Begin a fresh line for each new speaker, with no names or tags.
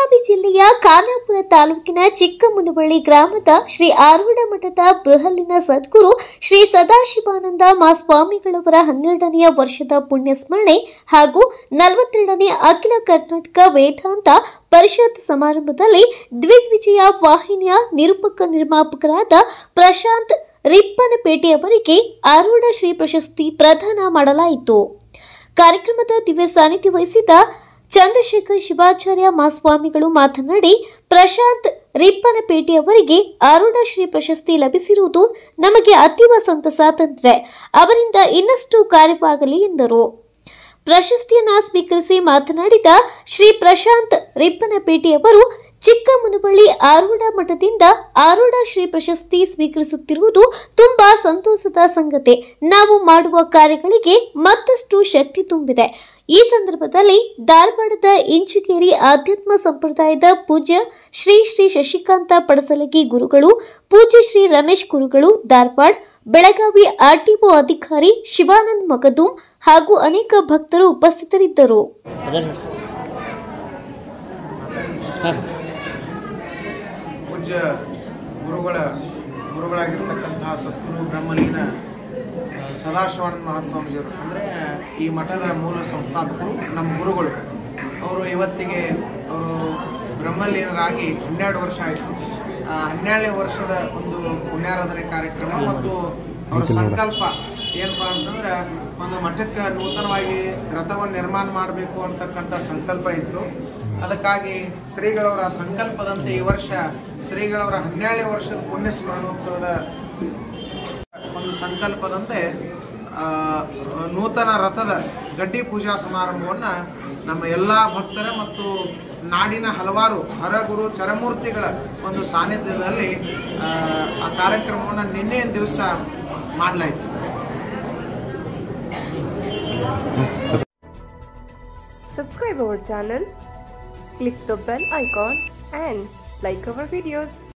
ಬೆಳಗಾವಿ ಜಿಲ್ಲೆಯ ಖಾನಾಪುರ ತಾಲೂಕಿನ ಚಿಕ್ಕಮುನವಳ್ಳಿ ಗ್ರಾಮದ ಶ್ರೀ ಆರೂಢ ಮಠದ ಬೃಹಲ್ಲಿನ ಸದ್ಗುರು ಶ್ರೀ ಸದಾಶಿವಾನಂದ ಮಹಾಸ್ವಾಮಿಗಳವರ ಹನ್ನೆರಡನೆಯ ವರ್ಷದ ಪುಣ್ಯ ಸ್ಮರಣೆ ಹಾಗೂ ನಲವತ್ತೆರಡನೇ ಅಖಿಲ ಕರ್ನಾಟಕ ವೇದಾಂತ ಪರಿಷತ್ ಸಮಾರಂಭದಲ್ಲಿ ದಿಗ್ವಿಜಯ ವಾಹಿನಿಯ ನಿರೂಪಕ ನಿರ್ಮಾಪಕರಾದ ಪ್ರಶಾಂತ್ ರಿಪ್ಪನಪೇಟೆಯವರಿಗೆ ಆರೂಢ ಶ್ರೀ ಪ್ರಶಸ್ತಿ ಪ್ರದಾನ ಮಾಡಲಾಯಿತು ಕಾರ್ಯಕ್ರಮದ ದಿವ್ಯ ಸಾನ್ನಿಧ್ಯ ವಹಿಸಿದ ಚಂದ್ರಶೇಖರ್ ಶಿವಾಚಾರ್ಯ ಮಹಾಸ್ವಾಮಿಗಳು ಮಾತನಾಡಿ ಪ್ರಶಾಂತ್ ರಿಪ್ಪನಪೇಟೆಯವರಿಗೆ ಆರೂಢ ಶ್ರೀ ಪ್ರಶಸ್ತಿ ಲಭಿಸಿರುವುದು ನಮಗೆ ಅತೀವ ಸಂತಸ ತಂದಿದೆ ಅವರಿಂದ ಇನ್ನಷ್ಟು ಕಾರ್ಯವಾಗಲಿ ಎಂದರು ಪ್ರಶಸ್ತಿಯನ್ನ ಸ್ವೀಕರಿಸಿ ಮಾತನಾಡಿದ ಶ್ರೀ ಪ್ರಶಾಂತ್ ರಿಪ್ಪನಪೇಟೆಯವರು ಚಿಕ್ಕಮುನವಳ್ಳಿ ಆರೂಢ ಮಠದಿಂದ ಆರೂಢ ಶ್ರೀ ಪ್ರಶಸ್ತಿ ಸ್ವೀಕರಿಸುತ್ತಿರುವುದು ತುಂಬಾ ಸಂತೋಷದ ಸಂಗತಿ ನಾವು ಮಾಡುವ ಕಾರ್ಯಗಳಿಗೆ ಮತ್ತಷ್ಟು ಶಕ್ತಿ ತುಂಬಿದೆ ಈ ಸಂದರ್ಭದಲ್ಲಿ ಧಾರವಾಡದ ಇಂಚುಗೇರಿ ಆಧ್ಯಾತ್ಮ ಸಂಪ್ರದಾಯದ ಪೂಜ್ಯ ಶ್ರೀ ಶ್ರೀ ಶಶಿಕಾಂತ ಪಡಸಲಗಿ ಗುರುಗಳು ಪೂಜ್ಯ ಶ್ರೀ ರಮೇಶ್ ಗುರುಗಳು ಧಾರವಾಡ ಬೆಳಗಾವಿ ಆರ್ಟಿಒ ಅಧಿಕಾರಿ ಶಿವಾನಂದ್ ಮಗದೂಂ ಹಾಗೂ ಅನೇಕ ಭಕ್ತರು ಉಪಸ್ಥಿತರಿದ್ದರು
ಅದನ್ನು ಹಾಂ
ಪೂಜ್ಯ ಗುರುಗಳ ಗುರುಗಳಾಗಿರ್ತಕ್ಕಂತಹ ಸದ್ಗುರು ಬ್ರಹ್ಮಲೀನ ಆ, ಸದಾಶಿವಾನಂದ ಮಹಾಸ್ವಾಮಿಜಿಯವರು ಅಂದರೆ ಈ ಮಠದ ಮೂಲ ಸಂಸ್ಥಾಪಕರು ನಮ್ಮ ಗುರುಗಳು ಅವರು ಇವತ್ತಿಗೆ ಅವರು ಬ್ರಹ್ಮಲೀನರಾಗಿ ಹನ್ನೆರಡು ವರ್ಷ ಆಯಿತು ಹನ್ನೆರಡನೇ ವರ್ಷದ ಒಂದು ಪುಣ್ಯಾರಾಧನೆ ಕಾರ್ಯಕ್ರಮ ಮತ್ತು ಅವರ ಸಂಕಲ್ಪ ಏನಪ್ಪಾ ಅಂತಂದ್ರೆ ಒಂದು ಮಠಕ್ಕೆ ನೂತನವಾಗಿ ರಥವನ್ನು ನಿರ್ಮಾಣ ಮಾಡಬೇಕು ಅಂತಕ್ಕಂಥ ಸಂಕಲ್ಪ ಇತ್ತು ಅದಕ್ಕಾಗಿ ಶ್ರೀಗಳವರ ಸಂಕಲ್ಪದಂತೆ ಈ ವರ್ಷ ಶ್ರೀಗಳವರ ಹನ್ನೆರಡನೇ ವರ್ಷದ ಪುಣ್ಯ ಸ್ಮರಣೋತ್ಸವದ ಒಂದು ಸಂಕಲ್ಪದಂತೆ ಆ, ನೂತನ ರಥದ ಗಡ್ಡಿ ಪೂಜಾ ಸಮಾರಂಭವನ್ನು ನಮ್ಮ ಎಲ್ಲ ಭಕ್ತರ ಮತ್ತು ನಾಡಿನ ಹಲವಾರು ಹರಗುರು ಚರಮೂರ್ತಿಗಳ ಒಂದು ಸಾನ್ನಿಧ್ಯದಲ್ಲಿ ಆ, ಆ ಕಾರ್ಯಕ್ರಮವನ್ನು ನಿನ್ನೆ ದಿವಸ ಮಾಡಲಾಯಿತು
Subscribe our channel, click the bell icon and like our videos.